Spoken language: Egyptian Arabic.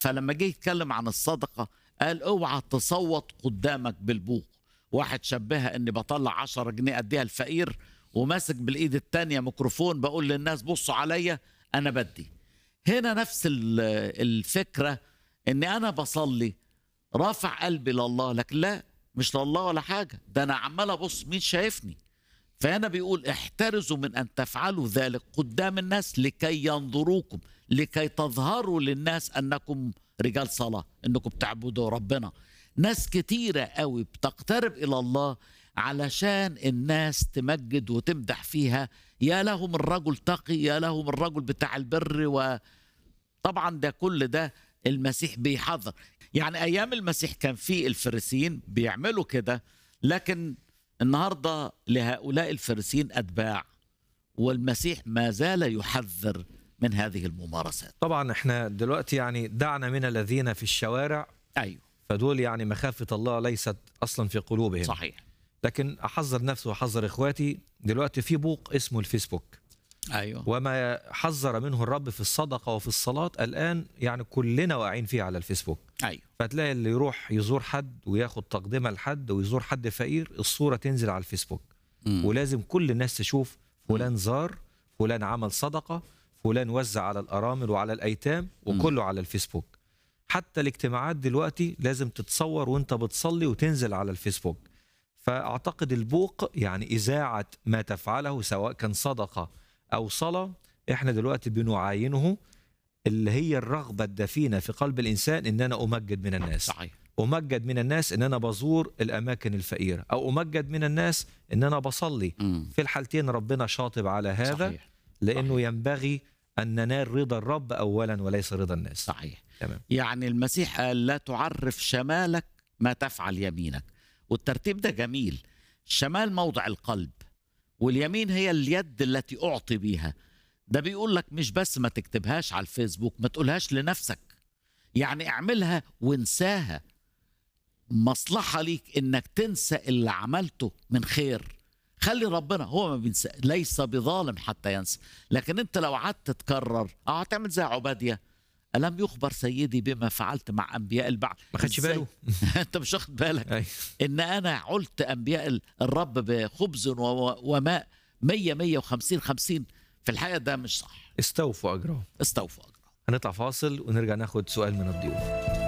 فلما جه يتكلم عن الصدقه قال اوعى تصوت قدامك بالبوق واحد شبهها اني بطلع 10 جنيه اديها الفقير وماسك بالايد التانية ميكروفون بقول للناس بصوا عليا انا بدي هنا نفس ال- الفكره اني انا بصلي رافع قلبي لله لكن لا مش لله ولا حاجه ده انا عمال ابص مين شايفني فهنا بيقول احترزوا من ان تفعلوا ذلك قدام الناس لكي ينظروكم لكي تظهروا للناس انكم رجال صلاه انكم بتعبدوا ربنا ناس كتيره قوي بتقترب الى الله علشان الناس تمجد وتمدح فيها يا له من رجل تقي يا له من رجل بتاع البر وطبعا ده كل ده المسيح بيحذر يعني ايام المسيح كان في الفريسيين بيعملوا كده لكن النهارده لهؤلاء الفريسيين اتباع والمسيح ما زال يحذر من هذه الممارسات طبعا احنا دلوقتي يعني دعنا من الذين في الشوارع ايوه فدول يعني مخافة الله ليست أصلا في قلوبهم صحيح لكن أحذر نفسي وأحذر إخواتي دلوقتي في بوق اسمه الفيسبوك ايوه وما حذر منه الرب في الصدقة وفي الصلاة الآن يعني كلنا واقعين فيه على الفيسبوك ايوه فتلاقي اللي يروح يزور حد وياخد تقدمة لحد ويزور حد فقير الصورة تنزل على الفيسبوك مم. ولازم كل الناس تشوف فلان زار فلان عمل صدقة فلان وزع على الأرامل وعلى الأيتام وكله على الفيسبوك حتى الاجتماعات دلوقتي لازم تتصور وانت بتصلي وتنزل على الفيسبوك فأعتقد البوق يعني إذاعة ما تفعله سواء كان صدقة أو صلاة احنا دلوقتي بنعاينه اللي هي الرغبة الدفينة في قلب الإنسان إن أنا أمجد من الناس صحيح أمجد من الناس إن أنا بزور الأماكن الفقيرة أو أمجد من الناس إن أنا بصلي مم. في الحالتين ربنا شاطب على هذا صحيح لأنه صحيح. ينبغي أن ننال رضا الرب أولا وليس رضا الناس صحيح تمام يعني المسيح قال لا تعرف شمالك ما تفعل يمينك والترتيب ده جميل الشمال موضع القلب واليمين هي اليد التي أعطي بيها ده بيقول لك مش بس ما تكتبهاش على الفيسبوك ما تقولهاش لنفسك يعني اعملها وانساها مصلحة ليك انك تنسى اللي عملته من خير خلي ربنا هو ما بينسى ليس بظالم حتى ينسى لكن انت لو قعدت تكرر اه هتعمل زي عباديه ألم يخبر سيدي بما فعلت مع أنبياء البعث ما خدش إزاي؟ باله أنت مش واخد بالك أي. إن أنا علت أنبياء ال- الرب بخبز و- و- وماء 100 150 50 في الحقيقة ده مش صح استوفوا أجرهم استوفوا أجرهم هنطلع فاصل ونرجع ناخد سؤال من الضيوف